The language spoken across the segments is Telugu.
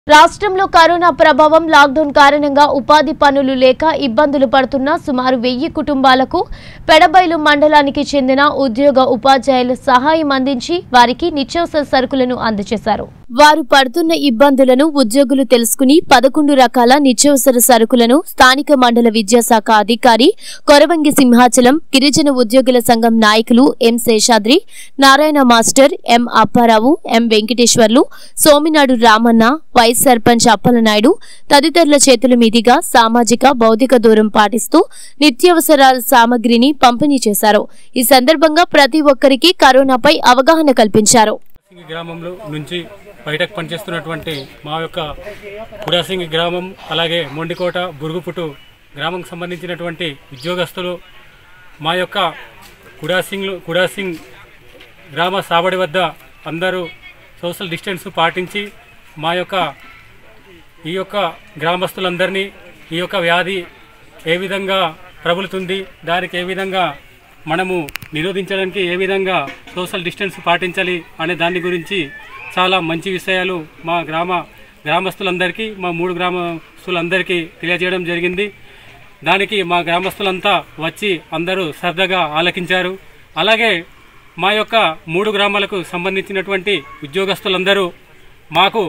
రాష్ట్రంలో కరోనా ప్రభావం లాక్డౌన్ కారణంగా ఉపాధి పనులు లేక ఇబ్బందులు పడుతున్న సుమారు వెయ్యి కుటుంబాలకు పెడబైలు మండలానికి చెందిన ఉద్యోగ ఉపాధ్యాయులు సహాయం అందించి వారికి నిత్యావసర సరుకులను అందజేశారు వారు పడుతున్న ఇబ్బందులను ఉద్యోగులు తెలుసుకుని పదకొండు రకాల నిత్యావసర సరుకులను స్థానిక మండల విద్యాశాఖ అధికారి కొరవంగి సింహాచలం గిరిజన ఉద్యోగుల సంఘం నాయకులు M Seshadri Narayana master M Apparao M Venkateswarlu Sominadu Ramanna vice sarpanch Appalanaidu తదితరుల చేతుల మీదుగా సామాజిక భౌతిక దూరం పాటిస్తూ నిత్యావసరాల సామగ్రిని పంపిణీ చేశారు ఈ సందర్భంగా ప్రతి ఒక్కరికి కరోనాపై అవగాహన కల్పించారు కుడాసింగి గ్రామంలో నుంచి బయటకు పనిచేస్తున్నటువంటి మా యొక్క కుడాసింగి గ్రామం అలాగే మొండికోట బురుగుపుటు గ్రామంకి సంబంధించినటువంటి ఉద్యోగస్తులు మా యొక్క కుడాసింగ్ కుడాసింగ్ గ్రామ సాబడి వద్ద అందరూ సోషల్ డిస్టెన్స్ పాటించి మా యొక్క ఈ యొక్క గ్రామస్తులందరినీ ఈ యొక్క వ్యాధి ఏ విధంగా ప్రబలుతుంది దానికి ఏ విధంగా మనము నిరోధించడానికి ఏ విధంగా సోషల్ డిస్టెన్స్ పాటించాలి అనే దాని గురించి చాలా మంచి విషయాలు మా గ్రామ గ్రామస్తులందరికీ మా మూడు గ్రామస్తులందరికీ తెలియజేయడం జరిగింది దానికి మా గ్రామస్తులంతా వచ్చి అందరూ శ్రద్ధగా ఆలకించారు అలాగే మా యొక్క మూడు గ్రామాలకు సంబంధించినటువంటి ఉద్యోగస్తులందరూ మాకు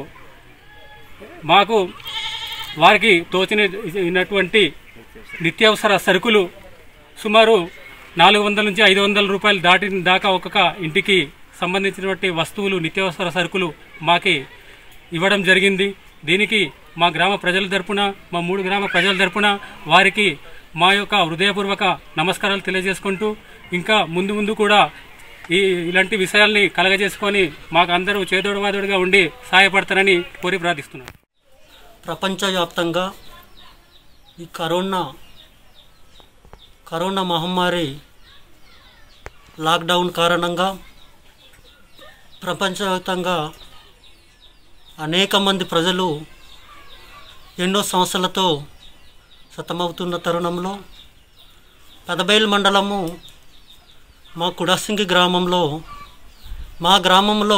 మాకు వారికి తోచినటువంటి నిత్యావసర సరుకులు సుమారు నాలుగు వందల నుంచి ఐదు వందల రూపాయలు దాటిన దాకా ఒక్కొక్క ఇంటికి సంబంధించినటువంటి వస్తువులు నిత్యావసర సరుకులు మాకి ఇవ్వడం జరిగింది దీనికి మా గ్రామ ప్రజల తరపున మా మూడు గ్రామ ప్రజల తరపున వారికి మా యొక్క హృదయపూర్వక నమస్కారాలు తెలియజేసుకుంటూ ఇంకా ముందు ముందు కూడా ఈ ఇలాంటి విషయాల్ని కలగజేసుకొని మాకు అందరూ చేదోడవాదోడుగా ఉండి సహాయపడతారని కోరి ప్రార్థిస్తున్నాను ప్రపంచవ్యాప్తంగా ఈ కరోనా కరోనా మహమ్మారి లాక్డౌన్ కారణంగా ప్రపంచవ్యాప్తంగా అనేక మంది ప్రజలు ఎన్నో సమస్యలతో సతమవుతున్న తరుణంలో పెదబైల్ మండలము మా కుడాసింగి గ్రామంలో మా గ్రామంలో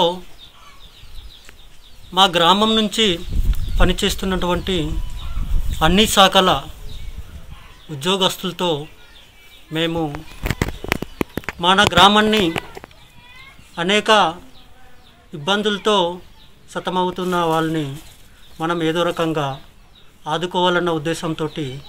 మా గ్రామం నుంచి పనిచేస్తున్నటువంటి అన్ని శాఖల ఉద్యోగస్తులతో మేము మన గ్రామాన్ని అనేక ఇబ్బందులతో సతమవుతున్న వాళ్ళని మనం ఏదో రకంగా ఆదుకోవాలన్న ఉద్దేశంతో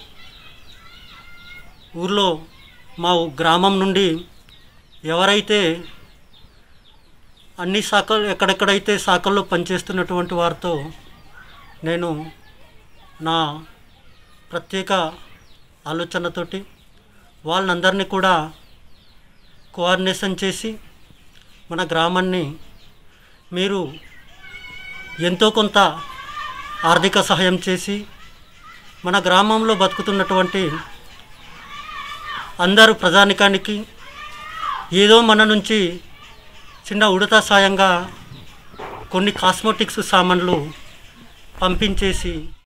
ఊర్లో మా గ్రామం నుండి ఎవరైతే అన్ని శాఖలు ఎక్కడెక్కడైతే శాఖల్లో పనిచేస్తున్నటువంటి వారితో నేను నా ప్రత్యేక ఆలోచనతోటి వాళ్ళందరినీ కూడా కోఆర్డినేషన్ చేసి మన గ్రామాన్ని మీరు ఎంతో కొంత ఆర్థిక సహాయం చేసి మన గ్రామంలో బతుకుతున్నటువంటి అందరు ప్రజానికానికి ఏదో మన నుంచి చిన్న ఉడత సాయంగా కొన్ని కాస్మెటిక్స్ సామాన్లు పంపించేసి